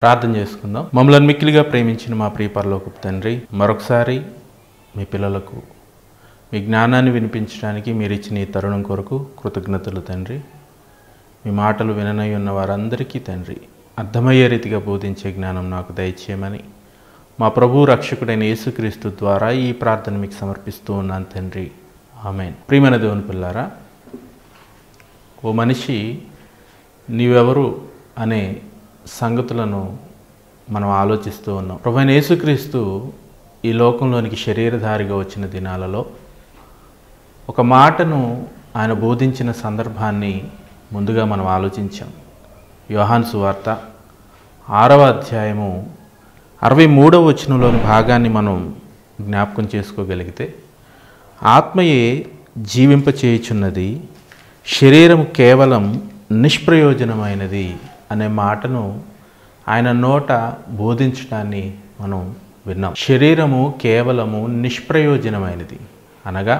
ప్రార్థన చేసుకుందాం మమ్మల్ని మిక్కిలిగా ప్రేమించిన మా ప్రియ పరలోకపు తండ్రి మరొకసారి మీ పిల్లలకు మీ జ్ఞానాన్ని వినిపించడానికి మీరు ఇచ్చిన ఈ తరుణం కొరకు కృతజ్ఞతలు తండ్రి మీ మాటలు విననై ఉన్న వారందరికీ తండ్రి అర్థమయ్యే రీతిగా బోధించే జ్ఞానం నాకు దయచేయమని మా ప్రభు రక్షకుడైన యేసుక్రీస్తు ద్వారా ఈ ప్రార్థన మీకు సమర్పిస్తూ ఉన్నాను తండ్రి ఆమెన్ ప్రియమైన దేవుని పిల్లారా ఓ మనిషి నీవెవరు అనే సంగతులను మనం ఆలోచిస్తూ ఉన్నాం ప్రభు యేసుక్రీస్తు ఈ లోకంలోనికి శరీరధారిగా వచ్చిన దినాలలో ఒక మాటను ఆయన బోధించిన సందర్భాన్ని ముందుగా మనం ఆలోచించాం యోహాన్ సువార్త ఆరవ అధ్యాయము అరవై మూడవ వచనంలోని భాగాన్ని మనం జ్ఞాపకం చేసుకోగలిగితే ఆత్మయే జీవింపచేయుచున్నది శరీరము కేవలం నిష్ప్రయోజనమైనది అనే మాటను ఆయన నోట బోధించడాన్ని మనం విన్నాం శరీరము కేవలము నిష్ప్రయోజనమైనది అనగా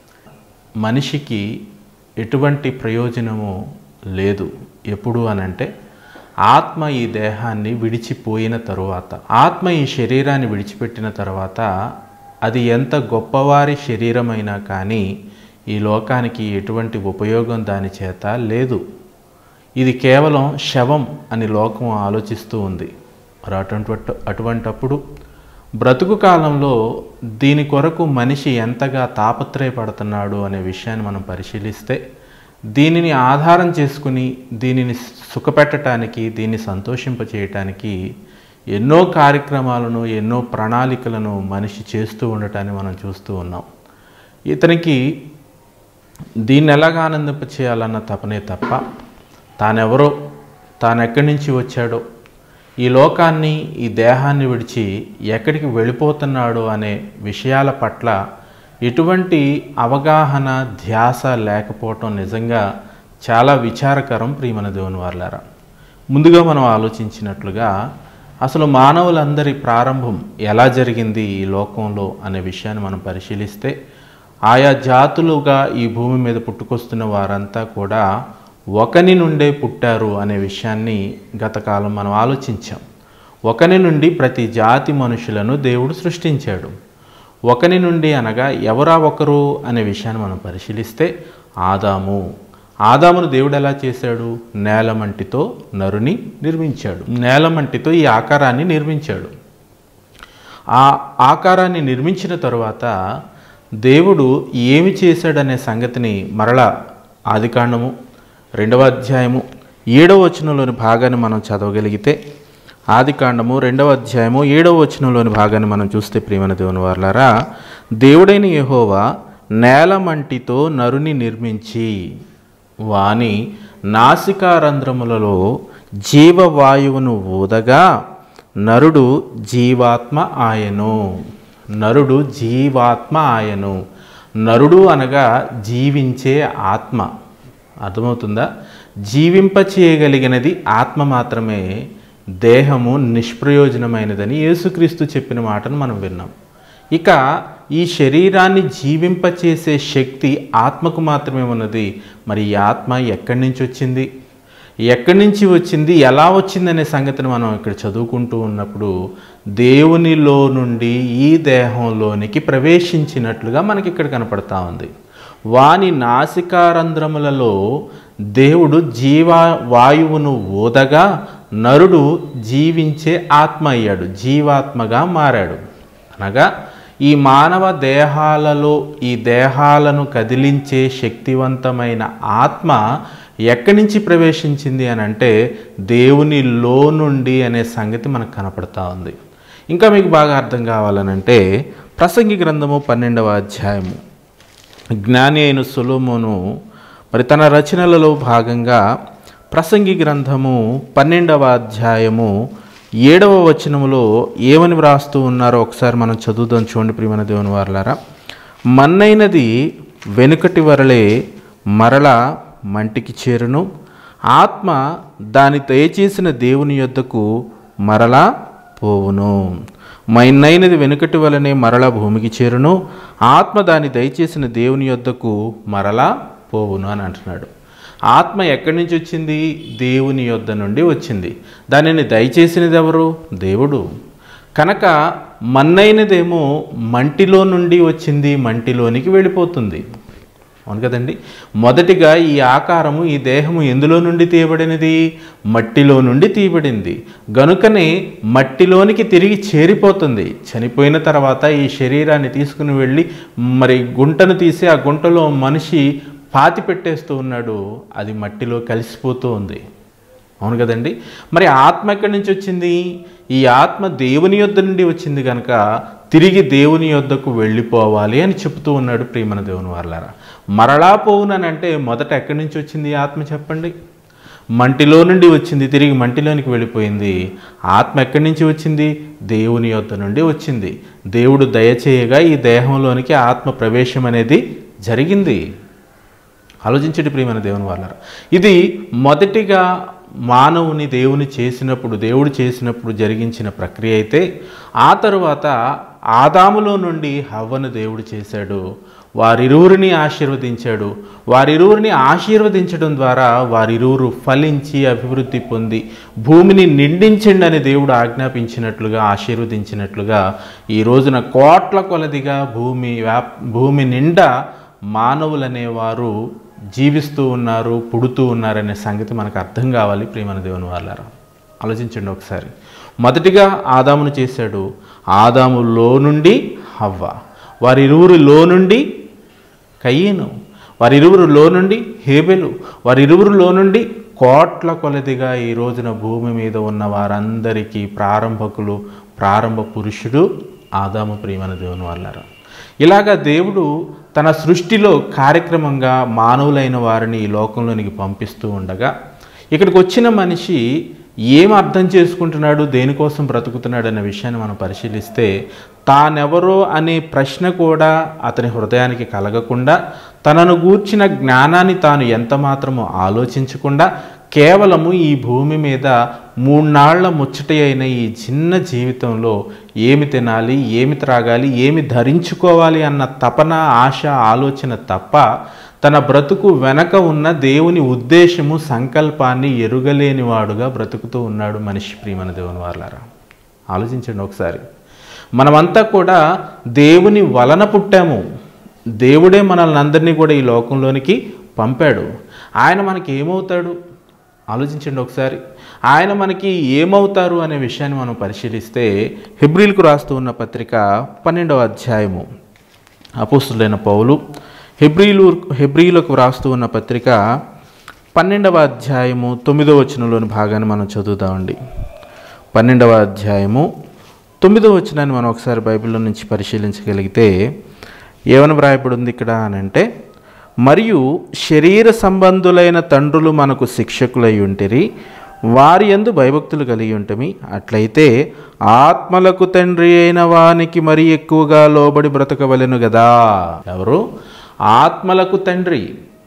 మనిషికి ఎటువంటి ప్రయోజనము లేదు ఎప్పుడు అనంటే ఆత్మ ఈ దేహాన్ని విడిచిపోయిన తరువాత ఆత్మ ఈ శరీరాన్ని విడిచిపెట్టిన తర్వాత అది ఎంత గొప్పవారి శరీరమైనా కానీ ఈ లోకానికి ఎటువంటి ఉపయోగం దాని చేత లేదు ఇది కేవలం శవం అని లోకం ఆలోచిస్తూ ఉంది మరి అటువంటి అటువంటప్పుడు బ్రతుకు కాలంలో దీని కొరకు మనిషి ఎంతగా తాపత్రయపడుతున్నాడు అనే విషయాన్ని మనం పరిశీలిస్తే దీనిని ఆధారం చేసుకుని దీనిని సుఖపెట్టడానికి దీన్ని సంతోషింపచేయటానికి ఎన్నో కార్యక్రమాలను ఎన్నో ప్రణాళికలను మనిషి చేస్తూ ఉండటాన్ని మనం చూస్తూ ఉన్నాం ఇతనికి దీన్ని ఎలాగ ఆనందింప చేయాలన్న తపనే తప్ప తానెవరో తాను ఎక్కడి నుంచి వచ్చాడో ఈ లోకాన్ని ఈ దేహాన్ని విడిచి ఎక్కడికి వెళ్ళిపోతున్నాడో అనే విషయాల పట్ల ఎటువంటి అవగాహన ధ్యాస లేకపోవటం నిజంగా చాలా విచారకరం ప్రియమన దేవుని వాళ్ళారా ముందుగా మనం ఆలోచించినట్లుగా అసలు మానవులందరి ప్రారంభం ఎలా జరిగింది ఈ లోకంలో అనే విషయాన్ని మనం పరిశీలిస్తే ఆయా జాతులుగా ఈ భూమి మీద పుట్టుకొస్తున్న వారంతా కూడా ఒకని నుండే పుట్టారు అనే విషయాన్ని గత కాలం మనం ఆలోచించాం ఒకని నుండి ప్రతి జాతి మనుషులను దేవుడు సృష్టించాడు ఒకని నుండి అనగా ఎవరా ఒకరు అనే విషయాన్ని మనం పరిశీలిస్తే ఆదాము ఆదామును దేవుడు ఎలా చేశాడు నేలమంటితో నరుని నిర్మించాడు నేలమంటితో ఈ ఆకారాన్ని నిర్మించాడు ఆ ఆకారాన్ని నిర్మించిన తరువాత దేవుడు ఏమి చేశాడనే సంగతిని మరలా ఆదికాండము రెండవ అధ్యాయము ఏడవ వచనంలోని భాగాన్ని మనం చదవగలిగితే ఆదికాండము రెండవ అధ్యాయము ఏడవ వచనంలోని భాగాన్ని మనం చూస్తే ప్రియమైన దేవుని వార్లారా దేవుడైన యెహోవా నేలమంటితో నరుని నిర్మించి వాని నాసికారంధ్రములలో జీవవాయువును ఊదగా నరుడు జీవాత్మ ఆయను నరుడు జీవాత్మ ఆయను నరుడు అనగా జీవించే ఆత్మ అర్థమవుతుందా జీవింప చేయగలిగినది ఆత్మ మాత్రమే దేహము నిష్ప్రయోజనమైనదని యేసుక్రీస్తు చెప్పిన మాటను మనం విన్నాం ఇక ఈ శరీరాన్ని జీవింపచేసే శక్తి ఆత్మకు మాత్రమే ఉన్నది మరి ఈ ఆత్మ ఎక్కడి నుంచి వచ్చింది ఎక్కడి నుంచి వచ్చింది ఎలా వచ్చిందనే సంగతిని మనం ఇక్కడ చదువుకుంటూ ఉన్నప్పుడు దేవునిలో నుండి ఈ దేహంలోనికి ప్రవేశించినట్లుగా మనకి ఇక్కడ కనపడతా ఉంది వాని నాసికారంధ్రములలో దేవుడు జీవా వాయువును ఊదగా నరుడు జీవించే ఆత్మ అయ్యాడు జీవాత్మగా మారాడు అనగా ఈ మానవ దేహాలలో ఈ దేహాలను కదిలించే శక్తివంతమైన ఆత్మ ఎక్కడి నుంచి ప్రవేశించింది అని అంటే దేవునిలో నుండి అనే సంగతి మనకు కనపడతా ఉంది ఇంకా మీకు బాగా అర్థం కావాలనంటే ప్రసంగి గ్రంథము పన్నెండవ అధ్యాయము జ్ఞాని అయిన సులోమోను మరి తన రచనలలో భాగంగా ప్రసంగి గ్రంథము పన్నెండవ అధ్యాయము ఏడవ వచనములో ఏమని వ్రాస్తూ ఉన్నారో ఒకసారి మనం చదువుదాం చూడండి ప్రియమైన దేవుని వారలారా మన్నైనది వెనుకటి వరలే మరల మంటికి చేరును ఆత్మ దాని దయచేసిన దేవుని యొద్దకు మరలా పోవును మైనైనది వెనుకటి వలనే మరలా భూమికి చేరును ఆత్మ దాని దయచేసిన దేవుని యొద్దకు మరలా పోవును అని అంటున్నాడు ఆత్మ ఎక్కడి నుంచి వచ్చింది దేవుని యొద్ద నుండి వచ్చింది దానిని దయచేసినది ఎవరు దేవుడు కనుక మన్నైనదేమో మంటిలో నుండి వచ్చింది మంటిలోనికి వెళ్ళిపోతుంది అవును కదండి మొదటిగా ఈ ఆకారము ఈ దేహము ఎందులో నుండి తీయబడినది మట్టిలో నుండి తీయబడింది గనుకనే మట్టిలోనికి తిరిగి చేరిపోతుంది చనిపోయిన తర్వాత ఈ శరీరాన్ని తీసుకుని వెళ్ళి మరి గుంటను తీసి ఆ గుంటలో మనిషి పాతి పెట్టేస్తూ ఉన్నాడు అది మట్టిలో కలిసిపోతూ ఉంది అవును కదండి మరి ఆత్మ ఎక్కడి నుంచి వచ్చింది ఈ ఆత్మ దేవుని యొద్ద నుండి వచ్చింది కనుక తిరిగి దేవుని యొద్దకు వెళ్ళిపోవాలి అని చెప్తూ ఉన్నాడు ప్రియమన దేవుని వాళ్ళారా మరలా పోవుననంటే మొదట ఎక్కడి నుంచి వచ్చింది ఈ ఆత్మ చెప్పండి మంటిలో నుండి వచ్చింది తిరిగి మంటిలోనికి వెళ్ళిపోయింది ఆత్మ ఎక్కడి నుంచి వచ్చింది దేవుని యొద్ద నుండి వచ్చింది దేవుడు దయచేయగా ఈ దేహంలోనికి ఆత్మ ప్రవేశం అనేది జరిగింది ఆలోచించండి ప్రియమైన దేవుని వాళ్ళారా ఇది మొదటిగా మానవుని దేవుని చేసినప్పుడు దేవుడు చేసినప్పుడు జరిగించిన ప్రక్రియ అయితే ఆ తరువాత ఆదాములో నుండి హవ్వను దేవుడు చేశాడు వారిరువురిని ఆశీర్వదించాడు వారిరువురిని ఆశీర్వదించడం ద్వారా వారిరువురు ఫలించి అభివృద్ధి పొంది భూమిని నిండించండి అని దేవుడు ఆజ్ఞాపించినట్లుగా ఆశీర్వదించినట్లుగా ఈ రోజున కోట్ల కొలదిగా భూమి వ్యాప్ భూమి నిండా మానవులనేవారు జీవిస్తూ ఉన్నారు పుడుతూ ఉన్నారనే సంగతి మనకు అర్థం కావాలి ప్రియమైన దేవుని వాళ్ళారా ఆలోచించండి ఒకసారి మొదటిగా ఆదామును చేశాడు ఆదాములో నుండి హవ్వ వారిరువురిలో నుండి కయ్యను వారిరువురులో నుండి హేబెలు వారిరువురులో నుండి కోట్ల కొలదిగా ఈ రోజున భూమి మీద ఉన్న వారందరికీ ప్రారంభకులు ప్రారంభ పురుషుడు ఆదాము ప్రియమైన దేవుని వాళ్ళారా ఇలాగా దేవుడు తన సృష్టిలో కార్యక్రమంగా మానవులైన వారిని ఈ లోకంలోనికి పంపిస్తూ ఉండగా ఇక్కడికి వచ్చిన మనిషి ఏం అర్థం చేసుకుంటున్నాడు దేనికోసం బ్రతుకుతున్నాడు అనే విషయాన్ని మనం పరిశీలిస్తే తానెవరో అనే ప్రశ్న కూడా అతని హృదయానికి కలగకుండా తనను గూర్చిన జ్ఞానాన్ని తాను ఎంత మాత్రమో ఆలోచించకుండా కేవలము ఈ భూమి మీద మూన్నాళ్ల ముచ్చట అయిన ఈ చిన్న జీవితంలో ఏమి తినాలి ఏమి త్రాగాలి ఏమి ధరించుకోవాలి అన్న తపన ఆశ ఆలోచన తప్ప తన బ్రతుకు వెనక ఉన్న దేవుని ఉద్దేశము సంకల్పాన్ని ఎరుగలేనివాడుగా బ్రతుకుతూ ఉన్నాడు మనిషి ప్రియమన దేవుని వాళ్ళారా ఆలోచించండి ఒకసారి మనమంతా కూడా దేవుని వలన పుట్టాము దేవుడే మనల్ని అందరినీ కూడా ఈ లోకంలోనికి పంపాడు ఆయన మనకి ఏమవుతాడు ఆలోచించండి ఒకసారి ఆయన మనకి ఏమవుతారు అనే విషయాన్ని మనం పరిశీలిస్తే హెబ్రిల్కు రాస్తూ ఉన్న పత్రిక పన్నెండవ అధ్యాయము అపోస్తులైన పౌలు హెబ్రిలు హెబ్రిలకు రాస్తూ ఉన్న పత్రిక పన్నెండవ అధ్యాయము తొమ్మిదవ వచనంలోని భాగాన్ని మనం చదువుదామండి పన్నెండవ అధ్యాయము తొమ్మిదవ వచనాన్ని మనం ఒకసారి బైబిల్లో నుంచి పరిశీలించగలిగితే ఏమని వ్రాయబడి ఉంది ఇక్కడ అని అంటే మరియు శరీర సంబంధులైన తండ్రులు మనకు శిక్షకులై ఉంటిరి వారి యందు భయభక్తులు కలిగి ఉంటమి అట్లయితే ఆత్మలకు తండ్రి అయిన వానికి మరి ఎక్కువగా లోబడి బ్రతకవలెను కదా ఎవరు ఆత్మలకు తండ్రి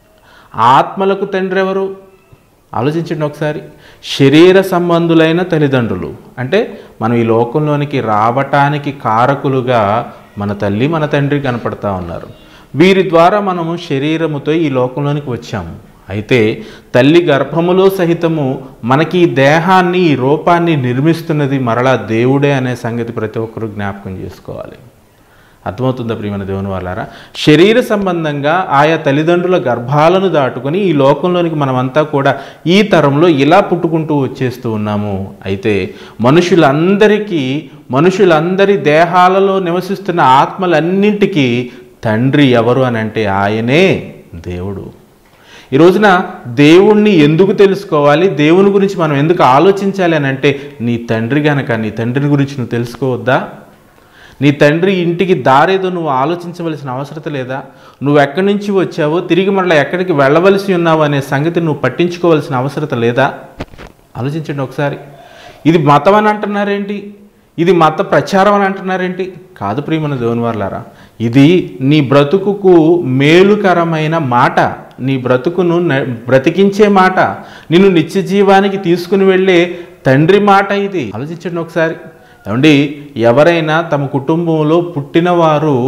ఆత్మలకు తండ్రి ఎవరు ఆలోచించండి ఒకసారి శరీర సంబంధులైన తల్లిదండ్రులు అంటే మనం ఈ లోకంలోనికి రావటానికి కారకులుగా మన తల్లి మన తండ్రి కనపడతా ఉన్నారు వీరి ద్వారా మనము శరీరముతో ఈ లోకంలోనికి వచ్చాము అయితే తల్లి గర్భములో సహితము మనకి ఈ దేహాన్ని ఈ రూపాన్ని నిర్మిస్తున్నది మరలా దేవుడే అనే సంగతి ప్రతి ఒక్కరూ జ్ఞాపకం చేసుకోవాలి అర్థమవుతుందా ప్రియమైన దేవుని వాళ్ళారా శరీర సంబంధంగా ఆయా తల్లిదండ్రుల గర్భాలను దాటుకొని ఈ లోకంలోనికి మనమంతా కూడా ఈ తరంలో ఇలా పుట్టుకుంటూ వచ్చేస్తూ ఉన్నాము అయితే మనుషులందరికీ మనుషులందరి దేహాలలో నివసిస్తున్న ఆత్మలన్నింటికీ తండ్రి ఎవరు అని అంటే ఆయనే దేవుడు ఈ రోజున దేవుణ్ణి ఎందుకు తెలుసుకోవాలి దేవుని గురించి మనం ఎందుకు ఆలోచించాలి అని అంటే నీ తండ్రి గనక నీ తండ్రిని గురించి నువ్వు తెలుసుకోవద్దా నీ తండ్రి ఇంటికి దారేదో నువ్వు ఆలోచించవలసిన అవసరం లేదా నువ్వు ఎక్కడి నుంచి వచ్చావో తిరిగి మళ్ళీ ఎక్కడికి వెళ్ళవలసి ఉన్నావు అనే సంగతి నువ్వు పట్టించుకోవాల్సిన అవసరం లేదా ఆలోచించండి ఒకసారి ఇది మతం అని అంటున్నారేంటి ఇది మత ప్రచారం అని అంటున్నారేంటి కాదు ప్రియమైన దేవుని వారులారా ఇది నీ బ్రతుకుకు మేలుకరమైన మాట నీ బ్రతుకును న- బ్రతికించే మాట నిన్ను నిత్య జీవానికి తీసుకుని వెళ్ళే తండ్రి మాట ఇది ఆలోచించండి ఒకసారి ఏమండి ఎవరైనా తమ కుటుంబంలో పుట్టినవారు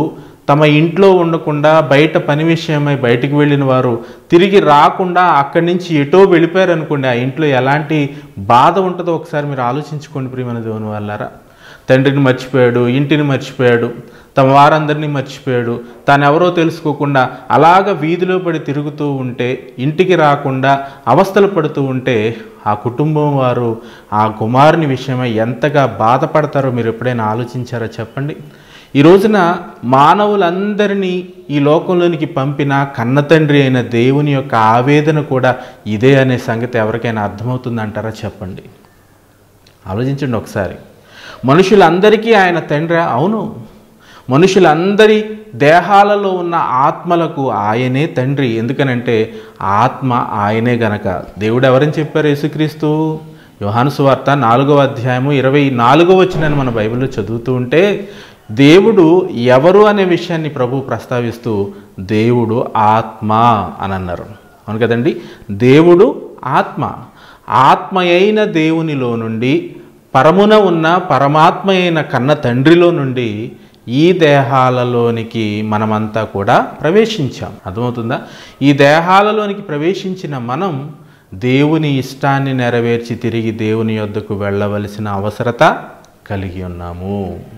తమ ఇంట్లో ఉండకుండా బయట పని విషయమై బయటికి వెళ్ళిన వారు తిరిగి రాకుండా అక్కడి నుంచి ఎటో వెళ్ళిపోయారు అనుకోండి ఆ ఇంట్లో ఎలాంటి బాధ ఉంటుందో ఒకసారి మీరు ఆలోచించుకోండి ప్రియమైన దేవుని వాళ్ళారా తండ్రిని మర్చిపోయాడు ఇంటిని మర్చిపోయాడు తమ వారందరినీ మర్చిపోయాడు తాను ఎవరో తెలుసుకోకుండా అలాగ వీధిలో పడి తిరుగుతూ ఉంటే ఇంటికి రాకుండా అవస్థలు పడుతూ ఉంటే ఆ కుటుంబం వారు ఆ కుమారుని విషయమై ఎంతగా బాధపడతారో మీరు ఎప్పుడైనా ఆలోచించారో చెప్పండి ఈ రోజున మానవులందరినీ ఈ లోకంలోనికి పంపిన కన్న తండ్రి అయిన దేవుని యొక్క ఆవేదన కూడా ఇదే అనే సంగతి ఎవరికైనా అర్థమవుతుందంటారా చెప్పండి ఆలోచించండి ఒకసారి మనుషులందరికీ ఆయన తండ్రి అవును మనుషులందరి దేహాలలో ఉన్న ఆత్మలకు ఆయనే తండ్రి ఎందుకనంటే ఆత్మ ఆయనే గనక దేవుడు ఎవరని చెప్పారు యేసుక్రీస్తు యోహాను సువార్త నాలుగవ అధ్యాయము ఇరవై నాలుగవ వచ్చినని మన బైబిల్లో చదువుతూ ఉంటే దేవుడు ఎవరు అనే విషయాన్ని ప్రభు ప్రస్తావిస్తూ దేవుడు ఆత్మ అని అన్నారు అవును కదండి దేవుడు ఆత్మ ఆత్మ అయిన దేవునిలో నుండి పరమున ఉన్న పరమాత్మ అయిన కన్న తండ్రిలో నుండి ఈ దేహాలలోనికి మనమంతా కూడా ప్రవేశించాం అర్థమవుతుందా ఈ దేహాలలోనికి ప్రవేశించిన మనం దేవుని ఇష్టాన్ని నెరవేర్చి తిరిగి దేవుని యొద్దకు వెళ్ళవలసిన అవసరత కలిగి ఉన్నాము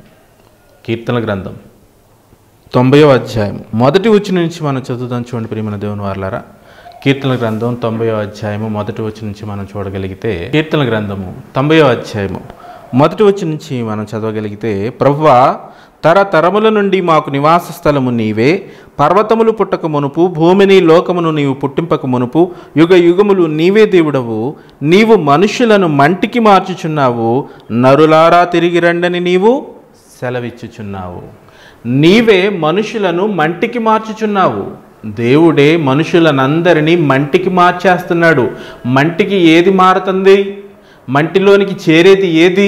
కీర్తన గ్రంథం తొంభయో అధ్యాయం మొదటి వచ్చి నుంచి మనం చదువుదాం చూడండి ప్రియమైన దేవుని వార్లారా కీర్తన గ్రంథం తొంభయో అధ్యాయము మొదటి వచ్చి నుంచి మనం చూడగలిగితే కీర్తన గ్రంథము తొంభయో అధ్యాయము మొదటి వచ్చి నుంచి మనం చదవగలిగితే ప్రభువా తరతరముల నుండి మాకు నివాస స్థలము నీవే పర్వతములు పుట్టక మునుపు భూమిని లోకమును నీవు పుట్టింపక మునుపు యుగ యుగములు నీవే దేవుడవు నీవు మనుషులను మంటికి మార్చుచున్నావు నరులారా తిరిగి రండని నీవు సెలవిచ్చుచున్నావు నీవే మనుషులను మంటికి మార్చుచున్నావు దేవుడే మనుషులనందరినీ మంటికి మార్చేస్తున్నాడు మంటికి ఏది మారుతుంది మంటిలోనికి చేరేది ఏది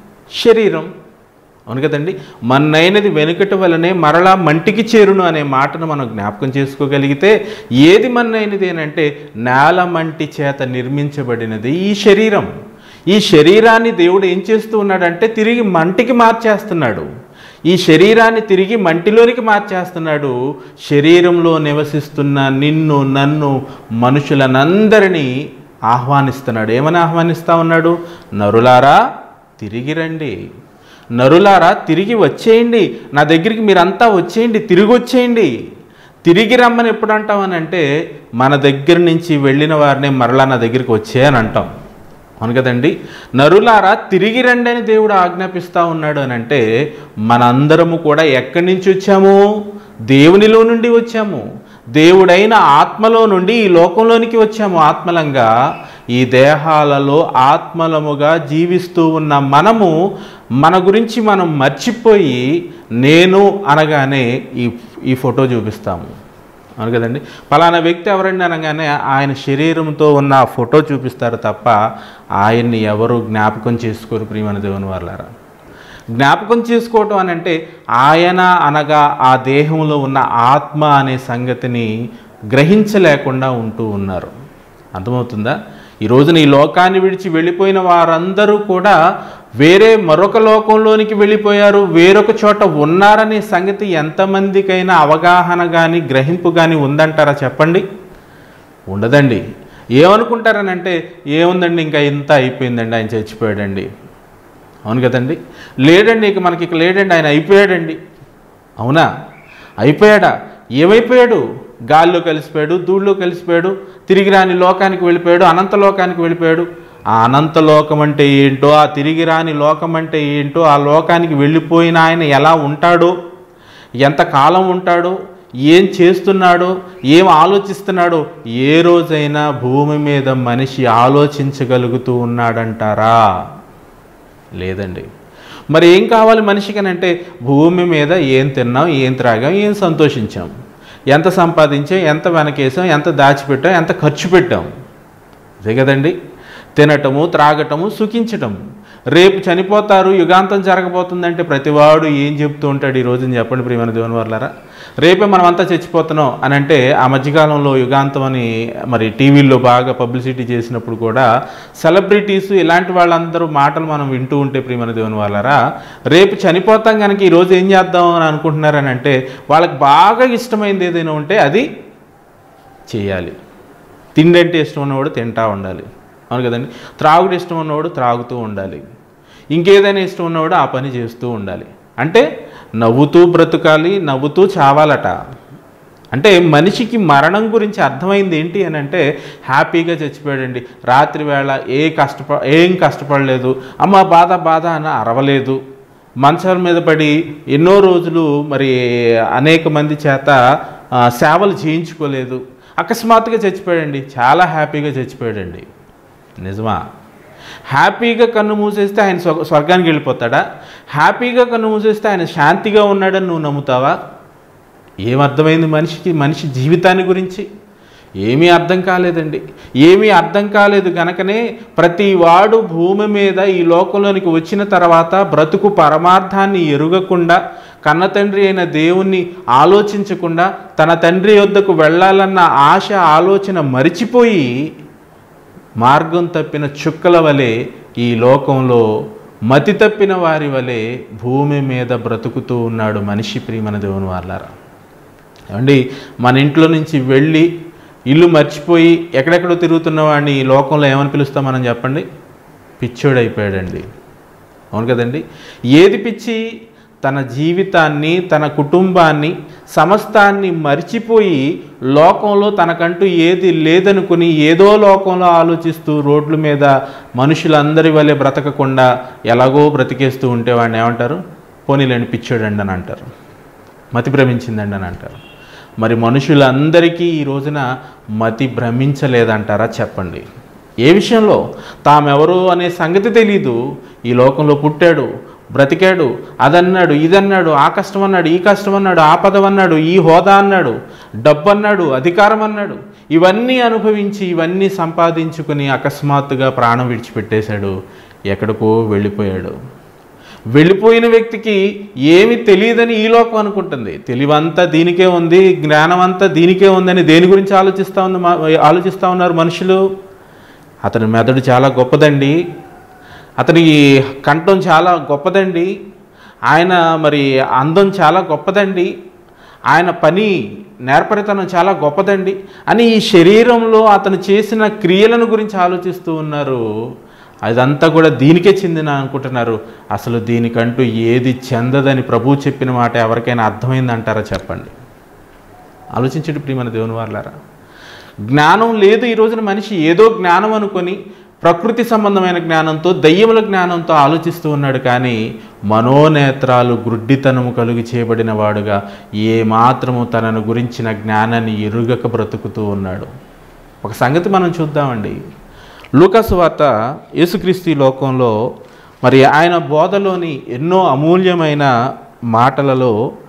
శరీరం అవును కదండి మన్నైనది వెనుకటి వలనే మరలా మంటికి చేరును అనే మాటను మనం జ్ఞాపకం చేసుకోగలిగితే ఏది మన్నైనది అంటే నేల మంటి చేత నిర్మించబడినది ఈ శరీరం ఈ శరీరాన్ని దేవుడు ఏం చేస్తూ ఉన్నాడంటే తిరిగి మంటికి మార్చేస్తున్నాడు ఈ శరీరాన్ని తిరిగి మంటిలోనికి మార్చేస్తున్నాడు శరీరంలో నివసిస్తున్న నిన్ను నన్ను మనుషులనందరినీ ఆహ్వానిస్తున్నాడు ఏమని ఆహ్వానిస్తా ఉన్నాడు నరులారా తిరిగి రండి నరులారా తిరిగి వచ్చేయండి నా దగ్గరికి మీరంతా వచ్చేయండి తిరిగి వచ్చేయండి తిరిగి రమ్మని ఎప్పుడు అంటామనంటే మన దగ్గర నుంచి వెళ్ళిన వారిని మరలా నా దగ్గరికి వచ్చేయని అంటాం అవును కదండి నరులారా తిరిగి రండి అని దేవుడు ఆజ్ఞాపిస్తూ ఉన్నాడు అని అంటే మనందరము కూడా ఎక్కడి నుంచి వచ్చాము దేవునిలో నుండి వచ్చాము దేవుడైన ఆత్మలో నుండి ఈ లోకంలోనికి వచ్చాము ఆత్మలంగా ఈ దేహాలలో ఆత్మలముగా జీవిస్తూ ఉన్న మనము మన గురించి మనం మర్చిపోయి నేను అనగానే ఈ ఈ ఫోటో చూపిస్తాము అవును కదండి పలానా వ్యక్తి ఎవరండి అనగానే ఆయన శరీరంతో ఉన్న ఆ ఫోటో చూపిస్తారు తప్ప ఆయన్ని ఎవరు జ్ఞాపకం చేసుకోరు ప్రియమైన దేవుని వాళ్ళారా జ్ఞాపకం చేసుకోవటం అని అంటే ఆయన అనగా ఆ దేహంలో ఉన్న ఆత్మ అనే సంగతిని గ్రహించలేకుండా ఉంటూ ఉన్నారు అర్థమవుతుందా ఈ రోజున ఈ లోకాన్ని విడిచి వెళ్ళిపోయిన వారందరూ కూడా వేరే మరొక లోకంలోనికి వెళ్ళిపోయారు వేరొక చోట ఉన్నారనే సంగతి ఎంతమందికైనా అవగాహన కానీ గ్రహింపు కానీ ఉందంటారా చెప్పండి ఉండదండి ఏమనుకుంటారనంటే ఏముందండి ఇంకా ఇంత అయిపోయిందండి ఆయన చచ్చిపోయాడండి అవును కదండి లేడండి ఇక మనకి ఇక లేడండి ఆయన అయిపోయాడండి అవునా అయిపోయాడా ఏమైపోయాడు గాల్లో కలిసిపోయాడు ధూళ్ళో కలిసిపోయాడు తిరిగి రాని లోకానికి వెళ్ళిపోయాడు అనంత లోకానికి వెళ్ళిపోయాడు ఆ అనంత లోకం అంటే ఏంటో ఆ తిరిగి రాని లోకం అంటే ఏంటో ఆ లోకానికి వెళ్ళిపోయిన ఆయన ఎలా ఉంటాడో ఎంత కాలం ఉంటాడో ఏం చేస్తున్నాడో ఏం ఆలోచిస్తున్నాడో ఏ రోజైనా భూమి మీద మనిషి ఆలోచించగలుగుతూ ఉన్నాడంటారా లేదండి మరి ఏం కావాలి మనిషికనంటే భూమి మీద ఏం తిన్నాం ఏం త్రాగాం ఏం సంతోషించాం ఎంత సంపాదించాం ఎంత వెనకేసాం ఎంత దాచిపెట్టాం ఎంత ఖర్చు పెట్టాం అదే కదండి తినటము త్రాగటము సుఖించటము రేపు చనిపోతారు యుగాంతం జరగబోతుందంటే ప్రతివాడు ఏం చెప్తూ ఉంటాడు ఈ రోజున చెప్పండి ప్రియమైన దేవుని వాళ్ళారా రేపే మనం అంతా చచ్చిపోతున్నాం అని అంటే ఆ మధ్యకాలంలో యుగాంతం అని మరి టీవీల్లో బాగా పబ్లిసిటీ చేసినప్పుడు కూడా సెలబ్రిటీస్ ఇలాంటి వాళ్ళందరూ మాటలు మనం వింటూ ఉంటే ప్రియమైన దేవుని వాళ్ళారా రేపు చనిపోతాం కనుక ఈరోజు ఏం చేద్దాం అని అనుకుంటున్నారని అంటే వాళ్ళకి బాగా ఇష్టమైంది ఏదైనా ఉంటే అది చేయాలి తిండి అంటే ఇష్టం ఉన్నవాడు తింటా ఉండాలి అవును కదండి త్రాగుడు ఇష్టం ఉన్నవాడు త్రాగుతూ ఉండాలి ఇంకేదైనా ఇష్టం ఉన్నవాడు ఆ పని చేస్తూ ఉండాలి అంటే నవ్వుతూ బ్రతకాలి నవ్వుతూ చావాలట అంటే మనిషికి మరణం గురించి అర్థమైంది ఏంటి అని అంటే హ్యాపీగా చచ్చిపోయాడండి రాత్రి వేళ ఏ కష్టప ఏం కష్టపడలేదు అమ్మ బాధ బాధ అని అరవలేదు మంచాల మీద పడి ఎన్నో రోజులు మరి అనేక మంది చేత ఆ, సేవలు చేయించుకోలేదు అకస్మాత్తుగా చచ్చిపోయాడండి చాలా హ్యాపీగా చచ్చిపోయాడండి నిజమా హ్యాపీగా కన్ను మూసేస్తే ఆయన స్వ- స్వర్గానికి వెళ్ళిపోతాడా హ్యాపీగా కన్ను మూసేస్తే ఆయన శాంతిగా ఉన్నాడని నువ్వు నమ్ముతావా ఏమర్థమైంది మనిషికి మనిషి జీవితాన్ని గురించి ఏమీ అర్థం కాలేదండి ఏమీ అర్థం కాలేదు గనకనే ప్రతి వాడు భూమి మీద ఈ లోకంలోనికి వచ్చిన తర్వాత బ్రతుకు పరమార్థాన్ని ఎరుగకుండా కన్న తండ్రి అయిన దేవుణ్ణి ఆలోచించకుండా తన తండ్రి యొద్దకు వెళ్ళాలన్న ఆశ ఆలోచన మరిచిపోయి మార్గం తప్పిన చుక్కల వలె ఈ లోకంలో మతి తప్పిన వారి వలె భూమి మీద బ్రతుకుతూ ఉన్నాడు మనిషి ప్రియమన దేవుని వాళ్ళారా ఏమండి మన ఇంట్లో నుంచి వెళ్ళి ఇల్లు మర్చిపోయి ఎక్కడెక్కడో తిరుగుతున్న వాడిని ఈ లోకంలో ఏమని పిలుస్తాం మనం చెప్పండి పిచ్చోడు అయిపోయాడండి అవును కదండి ఏది పిచ్చి తన జీవితాన్ని తన కుటుంబాన్ని సమస్తాన్ని మర్చిపోయి లోకంలో తనకంటూ ఏది లేదనుకుని ఏదో లోకంలో ఆలోచిస్తూ రోడ్ల మీద మనుషులందరి వలె బ్రతకకుండా ఎలాగో బ్రతికేస్తూ ఉంటే వాడిని ఏమంటారు పోనీలేండి పిచ్చోడండి అని అంటారు మతి భ్రమించిందండి అని అంటారు మరి మనుషులందరికీ ఈ రోజున మతి భ్రమించలేదంటారా చెప్పండి ఏ విషయంలో తామెవరు అనే సంగతి తెలీదు ఈ లోకంలో పుట్టాడు బ్రతికాడు అదన్నాడు ఇదన్నాడు ఆ కష్టం అన్నాడు ఈ కష్టం అన్నాడు ఆ పదం అన్నాడు ఈ హోదా అన్నాడు డబ్బు అన్నాడు అధికారం అన్నాడు ఇవన్నీ అనుభవించి ఇవన్నీ సంపాదించుకుని అకస్మాత్తుగా ప్రాణం విడిచిపెట్టేశాడు ఎక్కడికో వెళ్ళిపోయాడు వెళ్ళిపోయిన వ్యక్తికి ఏమి తెలియదని ఈ లోకం అనుకుంటుంది తెలివంతా దీనికే ఉంది జ్ఞానం అంతా దీనికే ఉందని దేని గురించి ఆలోచిస్తూ ఉంది మా- ఆలోచిస్తూ ఉన్నారు మనుషులు అతని మెదడు చాలా గొప్పదండి అతని కంఠం చాలా గొప్పదండి ఆయన మరి అందం చాలా గొప్పదండి ఆయన పని నేర్పరితనం చాలా గొప్పదండి అని ఈ శరీరంలో అతను చేసిన క్రియలను గురించి ఆలోచిస్తూ ఉన్నారు అదంతా కూడా దీనికే చెందిన అనుకుంటున్నారు అసలు దీనికంటూ ఏది చెందదని ప్రభువు చెప్పిన మాట ఎవరికైనా అర్థమైందంటారా చెప్పండి ఆలోచించండి ప్రియమైన దేవుని వాళ్ళారా జ్ఞానం లేదు ఈ రోజున మనిషి ఏదో జ్ఞానం అనుకొని ప్రకృతి సంబంధమైన జ్ఞానంతో దయ్యముల జ్ఞానంతో ఆలోచిస్తూ ఉన్నాడు కానీ మనోనేత్రాలు గ్రుడ్డితనము కలుగు చేయబడిన వాడుగా ఏ మాత్రము తనను గురించిన జ్ఞానాన్ని ఎరుగక బ్రతుకుతూ ఉన్నాడు ఒక సంగతి మనం చూద్దామండి లూకాసు వార్త యేసుక్రీస్తు ఈ లోకంలో మరి ఆయన బోధలోని ఎన్నో అమూల్యమైన మాటలలో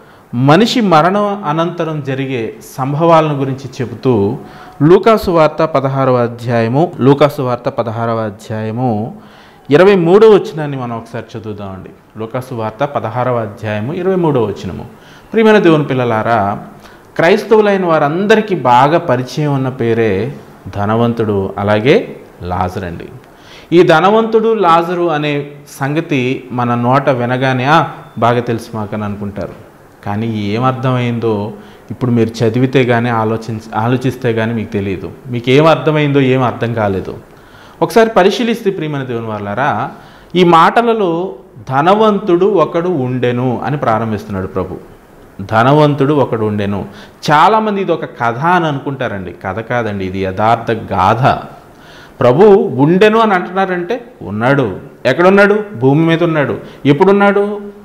మనిషి మరణం అనంతరం జరిగే సంభవాలను గురించి చెబుతూ లూకాసు వార్త పదహారవ అధ్యాయము లూకాసు వార్త పదహారవ అధ్యాయము ఇరవై మూడో వచ్చినాన్ని మనం ఒకసారి చదువుదామండి లూకాసు వార్త పదహారవ అధ్యాయము ఇరవై మూడో వచ్చినము ప్రియమైన దేవుని పిల్లలారా క్రైస్తవులైన వారందరికీ బాగా పరిచయం ఉన్న పేరే ధనవంతుడు అలాగే లాజరండి ఈ ధనవంతుడు లాజరు అనే సంగతి మన నోట వినగానే "ఆ, బాగా తెలుసు మాకని అనుకుంటారు కానీ ఏమర్థమైందో ఇప్పుడు మీరు చదివితే కానీ ఆలోచించ ఆలోచిస్తే కానీ మీకు తెలియదు మీకు ఏం అర్థమైందో ఏం అర్థం కాలేదు ఒకసారి పరిశీలిస్తే ప్రియమైన దేవుని వాళ్ళారా ఈ మాటలలో ధనవంతుడు ఒకడు ఉండెను అని ప్రారంభిస్తున్నాడు ప్రభు ధనవంతుడు ఒకడు ఉండెను చాలామంది ఇది ఒక కథ అని అనుకుంటారండి కథ కాదండి ఇది యథార్థ గాథ ప్రభు ఉండెను అని అంటున్నారంటే ఉన్నాడు ఎక్కడున్నాడు భూమి మీద ఉన్నాడు ఎప్పుడున్నాడు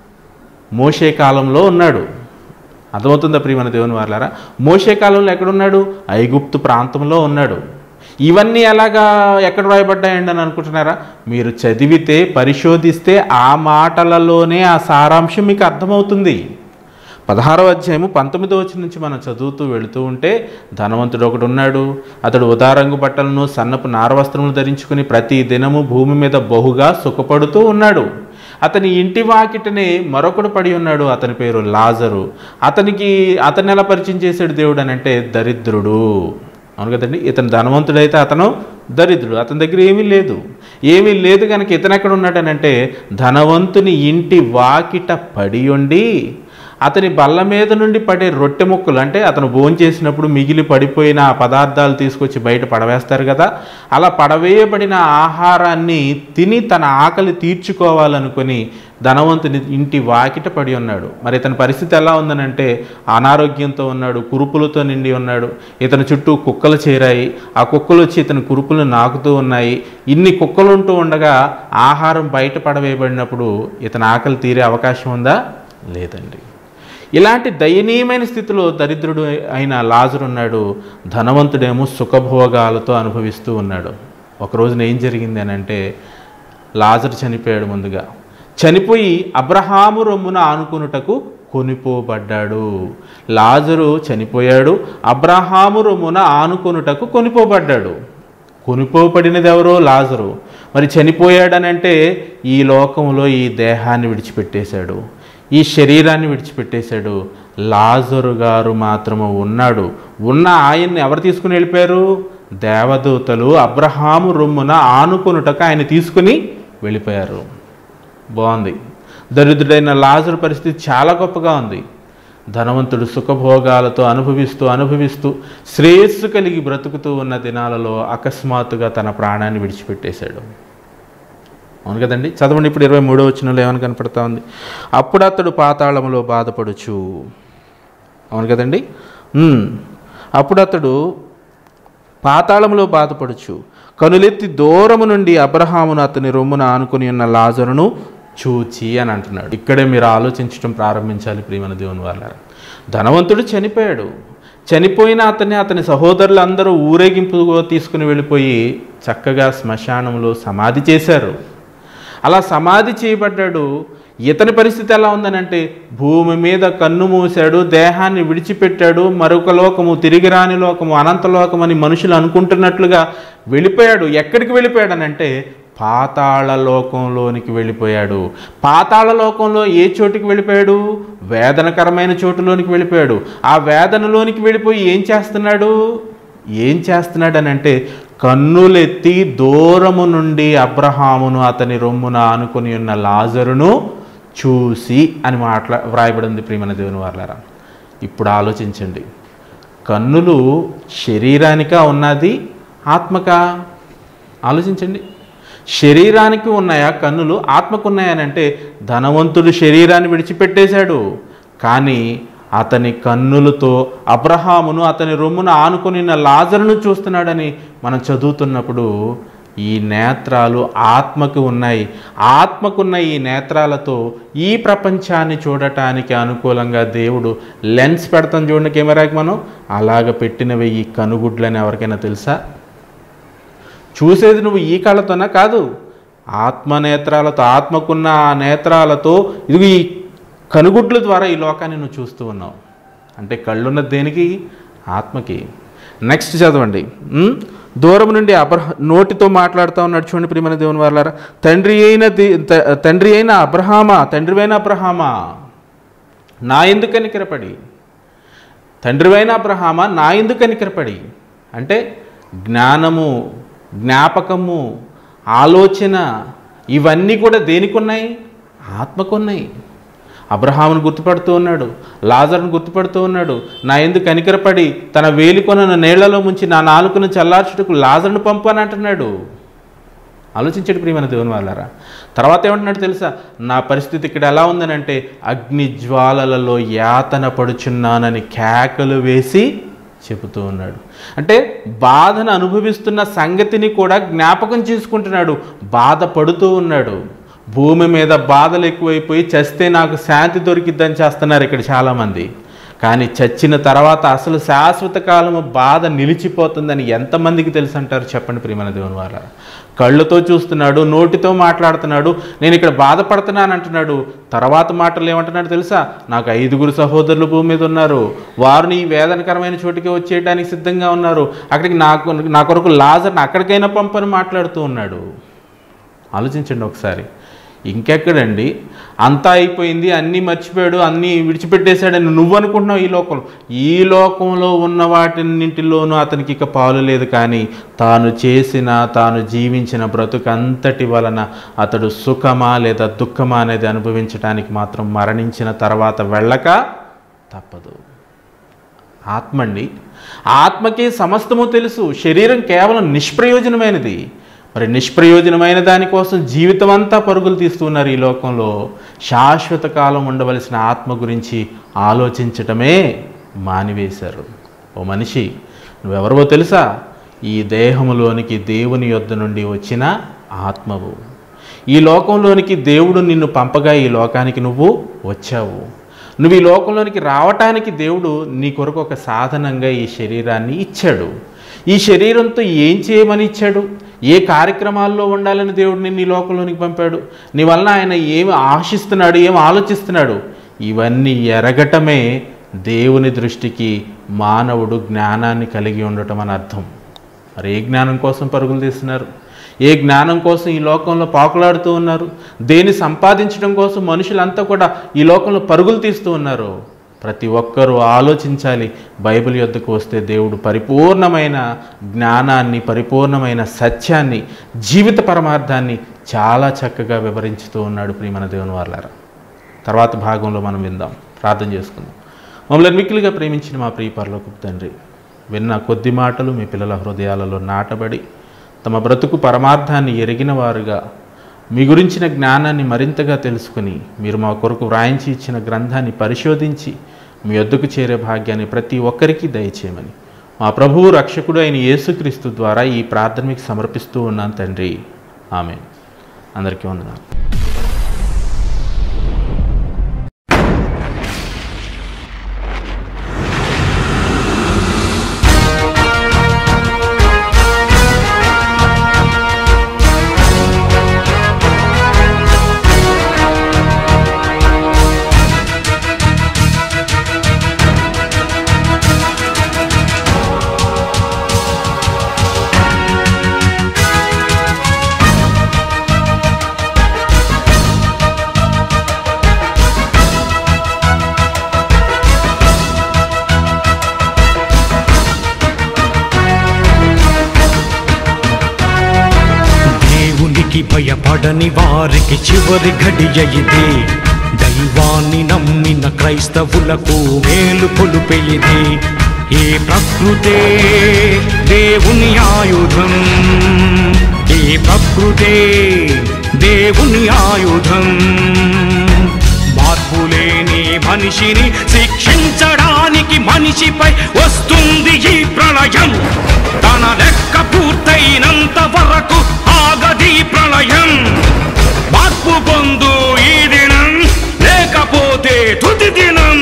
మోషే కాలంలో ఉన్నాడు అర్థమవుతుందా ప్రియమైన దేవుని వారులారా మోషే కాలంలో ఎక్కడున్నాడు ఐగుప్తు ప్రాంతంలో ఉన్నాడు ఇవన్నీ ఎలాగా ఎక్కడ రాయబడ్డాయండి అని అనుకుంటున్నారా మీరు చదివితే పరిశోధిస్తే ఆ మాటలలోనే ఆ సారాంశం మీకు అర్థమవుతుంది పదహారవ అధ్యాయము పంతొమ్మిదో వచ్చి నుంచి మనం చదువుతూ వెళుతూ ఉంటే ధనవంతుడు ఒకడు ఉన్నాడు అతడు ఉదారంగు బట్టలను సన్నపు నారవస్త్రములు ధరించుకుని ప్రతి దినము భూమి మీద బహుగా సుఖపడుతూ ఉన్నాడు అతని ఇంటి వాకిటనే మరొకడు పడి ఉన్నాడు అతని పేరు లాజరు అతనికి అతన్ని ఎలా పరిచయం చేశాడు దేవుడు అని అంటే దరిద్రుడు అవును కదండి ఇతను ధనవంతుడైతే అతను దరిద్రుడు అతని దగ్గర ఏమీ లేదు ఏమీ లేదు కనుక ఇతను ఎక్కడ ఉన్నాడనంటే ధనవంతుని ఇంటి వాకిట పడి ఉండి అతని బల్ల మీద నుండి పడే రొట్టె ముక్కలు అంటే అతను భోజనం చేసినప్పుడు మిగిలి పడిపోయిన ఆ పదార్థాలు తీసుకొచ్చి బయట పడవేస్తారు కదా అలా పడవేయబడిన ఆహారాన్ని తిని తన ఆకలి తీర్చుకోవాలనుకొని ధనవంతుని ఇంటి వాకిట పడి ఉన్నాడు మరి ఇతని పరిస్థితి ఎలా ఉందనంటే అనారోగ్యంతో ఉన్నాడు కురుపులతో నిండి ఉన్నాడు ఇతని చుట్టూ కుక్కలు చేరాయి ఆ కుక్కలు వచ్చి ఇతని కురుపులను నాకుతూ ఉన్నాయి ఇన్ని కుక్కలు ఉంటూ ఉండగా ఆహారం బయట పడవేయబడినప్పుడు ఇతని ఆకలి తీరే అవకాశం ఉందా లేదండి ఇలాంటి దయనీయమైన స్థితిలో దరిద్రుడు అయిన లాజరు ఉన్నాడు ధనవంతుడేమో సుఖభోగాలతో అనుభవిస్తూ ఉన్నాడు ఒక రోజున ఏం జరిగింది అని అంటే లాజరు చనిపోయాడు ముందుగా చనిపోయి అబ్రహాము రొమ్మున ఆనుకునుటకు కొనిపోబడ్డాడు లాజరు చనిపోయాడు అబ్రహాము రొమ్మున ఆనుకొనుటకు కొనిపోబడ్డాడు కొనిపోబడినది ఎవరో లాజరు మరి చనిపోయాడనంటే ఈ లోకంలో ఈ దేహాన్ని విడిచిపెట్టేశాడు ఈ శరీరాన్ని విడిచిపెట్టేశాడు లాజరు గారు మాత్రము ఉన్నాడు ఉన్న ఆయన్ని ఎవరు తీసుకుని వెళ్ళిపోయారు దేవదూతలు అబ్రహాము రొమ్మున ఆనుకొనుటకు ఆయన తీసుకుని వెళ్ళిపోయారు బాగుంది దరిద్రుడైన లాజరు పరిస్థితి చాలా గొప్పగా ఉంది ధనవంతుడు సుఖభోగాలతో అనుభవిస్తూ అనుభవిస్తూ శ్రేయస్సు కలిగి బ్రతుకుతూ ఉన్న దినాలలో అకస్మాత్తుగా తన ప్రాణాన్ని విడిచిపెట్టేశాడు అవును కదండి చదవండి ఇప్పుడు ఇరవై మూడో వచ్చినలో ఏమని కనపడతా ఉంది అప్పుడు అతడు పాతాళములో బాధపడుచు అవును కదండి ఉమ్. అప్పుడు అతడు పాతాళములో బాధపడుచు కనులెత్తి దూరము నుండి అబ్రహామును అతని రొమ్మున ఆనుకుని ఉన్న లాజరును చూచి అని అంటున్నాడు ఇక్కడే మీరు ఆలోచించడం ప్రారంభించాలి ప్రియమైన దేవుని వాళ్ళ ధనవంతుడు చనిపోయాడు చనిపోయిన అతన్ని అతని సహోదరులు అందరూ ఊరేగింపుగా తీసుకుని వెళ్ళిపోయి చక్కగా శ్మశానంలో సమాధి చేశారు అలా సమాధి చేయబడ్డాడు ఇతని పరిస్థితి ఎలా ఉందనంటే భూమి మీద కన్ను మూశాడు దేహాన్ని విడిచిపెట్టాడు మరొక లోకము తిరిగి రాని లోకము అనంత లోకం అని మనుషులు అనుకుంటున్నట్లుగా వెళ్ళిపోయాడు ఎక్కడికి వెళ్ళిపోయాడనంటే పాతాళ లోకంలోనికి వెళ్ళిపోయాడు పాతాళ లోకంలో ఏ చోటుకి వెళ్ళిపోయాడు వేదనకరమైన చోటులోనికి వెళ్ళిపోయాడు ఆ వేదనలోనికి వెళ్ళిపోయి ఏం చేస్తున్నాడు ఏం చేస్తున్నాడనంటే కన్నులెత్తి దూరము నుండి అబ్రహామును అతని రొమ్మున ఆనుకొని ఉన్న లాజరును చూసి అని మాట్లా వ్రాయబడింది ప్రియమైన దేవుని వాళ్ళారా ఇప్పుడు ఆలోచించండి కన్నులు శరీరానికా ఉన్నది ఆత్మకా ఆలోచించండి శరీరానికి ఉన్నాయా కన్నులు ఆత్మకు ఉన్నాయనంటే ధనవంతుడు శరీరాన్ని విడిచిపెట్టేశాడు కానీ అతని కన్నులతో అబ్రహామును అతని రొమ్మున ఆనుకొని ఉన్న లాజరును చూస్తున్నాడని మనం చదువుతున్నప్పుడు ఈ నేత్రాలు ఆత్మకు ఉన్నాయి ఆత్మకున్న ఈ నేత్రాలతో ఈ ప్రపంచాన్ని చూడటానికి అనుకూలంగా దేవుడు లెన్స్ పెడతాం చూడండి కెమెరాకి మనం అలాగ పెట్టినవి ఈ కనుగుడ్లని ఎవరికైనా తెలుసా చూసేది నువ్వు ఈ కళ్ళతోనా కాదు ఆత్మ నేత్రాలతో ఆత్మకున్న ఆ నేత్రాలతో ఇది ఈ కనుగుడ్ల ద్వారా ఈ లోకాన్ని నువ్వు చూస్తూ ఉన్నావు అంటే కళ్ళున్నది దేనికి ఆత్మకి నెక్స్ట్ చదవండి ఉమ్? దూరం నుండి అబ్రహ నోటితో మాట్లాడుతూ ఉన్నాడు చూడండి ప్రియమైన దేవుని వాళ్ళారా తండ్రి అయిన ది- త- తండ్రి అయిన అబ్రహామా తండ్రి అయిన అబ్రహామా నా ఎందుకు కనికరపడి తండ్రివైన అబ్రహామా నా ఎందుకు కనికరపడి అంటే జ్ఞానము జ్ఞాపకము ఆలోచన ఇవన్నీ కూడా దేనికి ఉన్నాయి ఆత్మకున్నాయి అబ్రహామును గుర్తుపడుతూ ఉన్నాడు లాజర్ను గుర్తుపడుతూ ఉన్నాడు నా ఎందుకు కనికరపడి తన వేలికొనను నీళ్లలో ముంచి నా నాలుకను చల్లార్చుటకు లాజర్ను పంపాను అంటున్నాడు ఆలోచించండి ప్రియమైన దేవుని వాళ్ళారా తర్వాత ఏమంటున్నాడు తెలుసా నా పరిస్థితి ఇక్కడ ఎలా ఉందనంటే అగ్ని జ్వాలలలో యాతన పడుచున్నానని కేకలు వేసి చెబుతూ ఉన్నాడు అంటే బాధను అనుభవిస్తున్న సంగతిని కూడా జ్ఞాపకం చేసుకుంటున్నాడు బాధపడుతూ ఉన్నాడు భూమి మీద బాధలు ఎక్కువైపోయి చస్తే నాకు శాంతి దొరికిద్దని చేస్తున్నారు ఇక్కడ చాలామంది కానీ చచ్చిన తర్వాత అసలు శాశ్వత కాలము బాధ నిలిచిపోతుందని ఎంతమందికి తెలుసు అంటారు చెప్పండి ప్రియమైన దేవుని వార కళ్ళతో చూస్తున్నాడు నోటితో మాట్లాడుతున్నాడు నేను ఇక్కడ బాధపడుతున్నాను అంటున్నాడు తర్వాత మాటలు ఏమంటున్నాడు తెలుసా నాకు ఐదుగురు సహోదరులు భూమి మీద ఉన్నారు వారిని ఈ వేదనకరమైన చోటికి వచ్చేయడానికి సిద్ధంగా ఉన్నారు అక్కడికి నాకు నా కొరకు లాజర్ని అక్కడికైనా పంపని మాట్లాడుతూ ఉన్నాడు ఆలోచించండి ఒకసారి ఇంకెక్కడండి అంతా అయిపోయింది అన్నీ మర్చిపోయాడు అన్నీ విడిచిపెట్టేశాడని నువ్వు అనుకుంటున్నావు ఈ లోకంలో ఈ లోకంలో ఉన్న వాటిన్నింటిలోనూ అతనికి ఇక పాలు లేదు కానీ తాను చేసిన తాను జీవించిన బ్రతుకంతటి వలన అతడు సుఖమా లేదా దుఃఖమా అనేది అనుభవించడానికి మాత్రం మరణించిన తర్వాత వెళ్ళక తప్పదు ఆత్మ అండి ఆత్మకి సమస్తము తెలుసు శరీరం కేవలం నిష్ప్రయోజనమైనది మరి నిష్ప్రయోజనమైన దానికోసం జీవితం అంతా పరుగులు తీస్తున్నారు ఈ లోకంలో శాశ్వత కాలం ఉండవలసిన ఆత్మ గురించి ఆలోచించటమే మానివేశారు ఓ మనిషి నువ్వెవరవో తెలుసా ఈ దేహములోనికి దేవుని యొద్ద నుండి వచ్చిన ఆత్మవు ఈ లోకంలోనికి దేవుడు నిన్ను పంపగా ఈ లోకానికి నువ్వు వచ్చావు నువ్వు ఈ లోకంలోనికి రావటానికి దేవుడు నీ కొరకు ఒక సాధనంగా ఈ శరీరాన్ని ఇచ్చాడు ఈ శరీరంతో ఏం చేయమని ఇచ్చాడు ఏ కార్యక్రమాల్లో ఉండాలని దేవుడు నిన్ను ఈ లోకంలోనికి పంపాడు నీ వలన ఆయన ఏమి ఆశిస్తున్నాడు ఏమి ఆలోచిస్తున్నాడు ఇవన్నీ ఎరగటమే దేవుని దృష్టికి మానవుడు జ్ఞానాన్ని కలిగి ఉండటం అని అర్థం మరి ఏ జ్ఞానం కోసం పరుగులు తీస్తున్నారు ఏ జ్ఞానం కోసం ఈ లోకంలో పాకులాడుతూ ఉన్నారు దేని సంపాదించడం కోసం మనుషులంతా కూడా ఈ లోకంలో పరుగులు తీస్తూ ఉన్నారు ప్రతి ఒక్కరూ ఆలోచించాలి బైబిల్ యొద్దకు వస్తే దేవుడు పరిపూర్ణమైన జ్ఞానాన్ని పరిపూర్ణమైన సత్యాన్ని జీవిత పరమార్థాన్ని చాలా చక్కగా వివరించుతూ ఉన్నాడు ప్రియమన దేవుని వాళ్ళారా తర్వాత భాగంలో మనం విందాం ప్రార్థన చేసుకుందాం మమ్మల్ని మిక్కిలిగా ప్రేమించిన మా ప్రియ పరలోకపు తండ్రి విన్న కొద్ది మాటలు మీ పిల్లల హృదయాలలో నాటబడి తమ బ్రతుకు పరమార్థాన్ని ఎరిగిన వారుగా మీ గురించిన జ్ఞానాన్ని మరింతగా తెలుసుకుని మీరు మా కొరకు వ్రాయించి ఇచ్చిన గ్రంథాన్ని పరిశోధించి మీ వద్దకు చేరే భాగ్యాన్ని ప్రతి ఒక్కరికి దయచేయమని మా ప్రభువు రక్షకుడు అయిన యేసుక్రీస్తు ద్వారా ఈ ప్రార్థన మీకు సమర్పిస్తూ ఉన్నాను తండ్రి ఆమె అందరికీ వందనాలు దేవునికి భయపడని వారికి చివరి ఘడియ ఇది దైవాన్ని నమ్మిన క్రైస్తవులకు మేలు కొలుపే ఇది ఈ ప్రకృతే దేవుని ఆయుధం ఈ ప్రకృతే దేవుని ఆయుధం మార్పులేని మనిషిని శిక్షించడానికి మనిషిపై వస్తుంది ఈ ప్రళయం తన లెక్క పూర్తయినంత వరకు ఆగది ప్రళయం మార్పు పొందు ఈ దినం లేకపోతే తుది దినం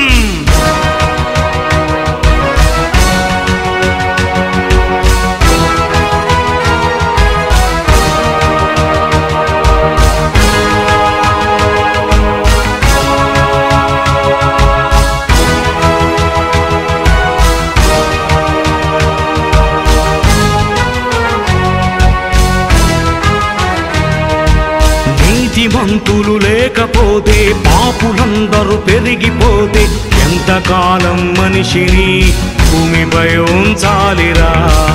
నీతిమంతులు లేకపోతే పాపులందరూ పెరిగిపోతే ఎంతకాలం మనిషిని భూమిపై ఉంచాలిరా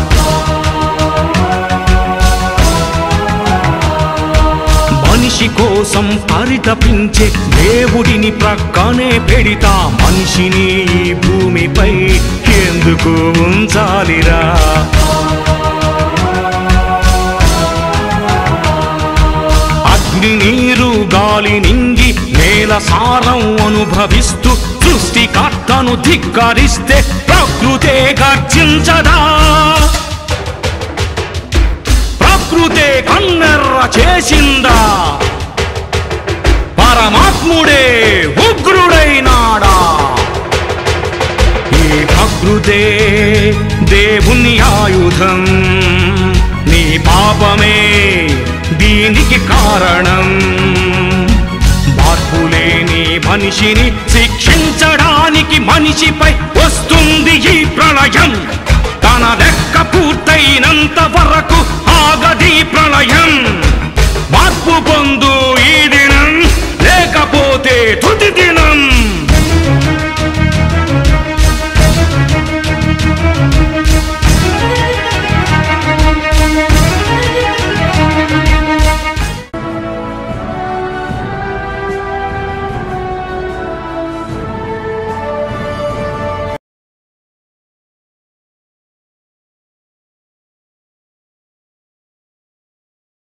మనిషి కోసం పరితపించే దేవుడిని ప్రక్కనే పెడితా మనిషిని ఈ భూమిపై ఎందుకు ఉంచాలిరా అగ్ని నీరు గాలి నింగి నేల సారం అనుభవిస్తూ సృష్టికర్తను ధిక్కరిస్తే ప్రకృతే గర్జించదా ప్రకృతే కన్నెర్ర చేసిందా పరమాత్ముడే ఉగ్రుడైనాడా బుద్ధే దేవుని ఆయుధం నీ పాపమే దీనికి కారణం మార్పులేని మనిషిని శిక్షించడానికి మనిషిపై వస్తుంది ఈ ప్రళయం తన లెక్క పూర్తయినంత వరకు ఆగది ప్రళయం మార్పు పొందు